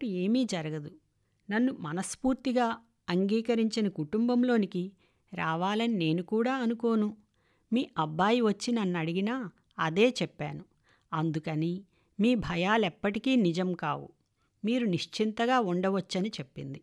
పొరపాటు ఏమీ జరగదు నన్ను మనస్ఫూర్తిగా అంగీకరించిన కుటుంబంలోనికి రావాలని నేను కూడా అనుకోను మీ అబ్బాయి వచ్చి నన్ను అడిగినా అదే చెప్పాను అందుకని మీ భయాలెప్పటికీ నిజం కావు మీరు నిశ్చింతగా ఉండవచ్చని చెప్పింది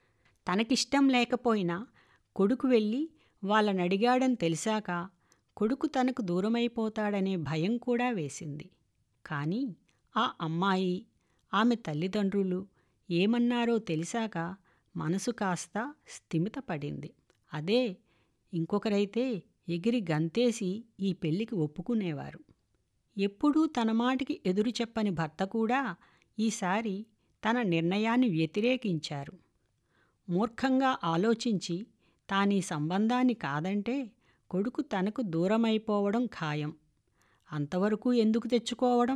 తనకిష్టం లేకపోయినా కొడుకు వెళ్ళి వాళ్ళని అడిగాడని తెలిసాక కొడుకు తనకు దూరమైపోతాడనే భయం కూడా వేసింది కానీ ఆ అమ్మాయి ఆమె తల్లిదండ్రులు ఏమన్నారో తెలిసాక మనసు కాస్త స్థిమితపడింది అదే ఇంకొకరైతే ఎగిరి గంతేసి ఈ పెళ్లికి ఒప్పుకునేవారు ఎప్పుడూ తన మాటికి ఎదురు చెప్పని భర్త కూడా ఈసారి తన నిర్ణయాన్ని వ్యతిరేకించారు మూర్ఖంగా ఆలోచించి తానీ సంబంధాన్ని కాదంటే కొడుకు తనకు దూరమైపోవడం ఖాయం అంతవరకు ఎందుకు తెచ్చుకోవడం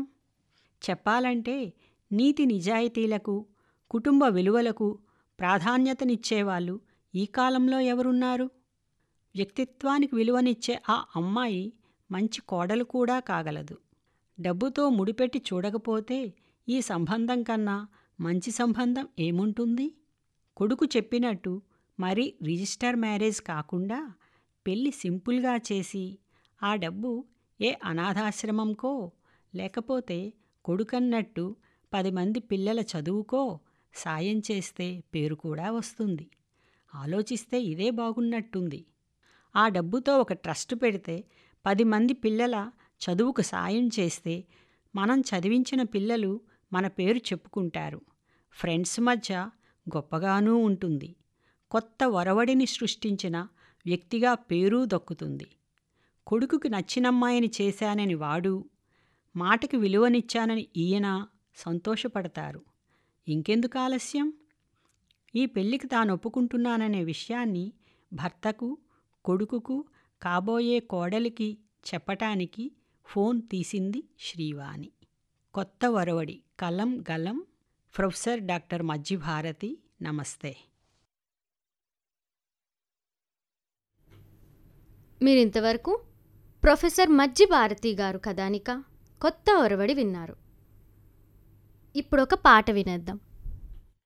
చెప్పాలంటే నీతి నిజాయితీలకు కుటుంబ విలువలకు ప్రాధాన్యతనిచ్చేవాళ్ళు ఈ కాలంలో ఎవరున్నారు వ్యక్తిత్వానికి విలువనిచ్చే ఆ అమ్మాయి మంచి కోడలు కూడా కాగలదు డబ్బుతో ముడిపెట్టి చూడకపోతే ఈ సంబంధం కన్నా మంచి సంబంధం ఏముంటుంది కొడుకు చెప్పినట్టు మరి రిజిస్టర్ మ్యారేజ్ కాకుండా పెళ్ళి సింపుల్గా చేసి ఆ డబ్బు ఏ అనాథాశ్రమంకో లేకపోతే కొడుకన్నట్టు పది మంది పిల్లల చదువుకో సాయం చేస్తే పేరు కూడా వస్తుంది ఆలోచిస్తే ఇదే బాగున్నట్టుంది ఆ డబ్బుతో ఒక ట్రస్ట్ పెడితే పది మంది పిల్లల చదువుకు సాయం చేస్తే మనం చదివించిన పిల్లలు మన పేరు చెప్పుకుంటారు ఫ్రెండ్స్ మధ్య గొప్పగానూ ఉంటుంది కొత్త వరవడిని సృష్టించిన వ్యక్తిగా పేరు దక్కుతుంది కొడుకుకి నచ్చినమ్మాయిని చేశానని వాడు మాటకి విలువనిచ్చానని ఈయన సంతోషపడతారు ఇంకెందుకు ఆలస్యం ఈ పెళ్లికి తాను ఒప్పుకుంటున్నాననే విషయాన్ని భర్తకు కొడుకుకు కాబోయే కోడలికి చెప్పటానికి ఫోన్ తీసింది శ్రీవాణి కొత్త వరవడి కలం గలం ప్రొఫెసర్ డాక్టర్ మజ్జి భారతి నమస్తే మీరింతవరకు ప్రొఫెసర్ మజ్జి భారతి గారు కథానిక కొత్త ఒరవడి విన్నారు ఇప్పుడొక పాట వినేద్దాం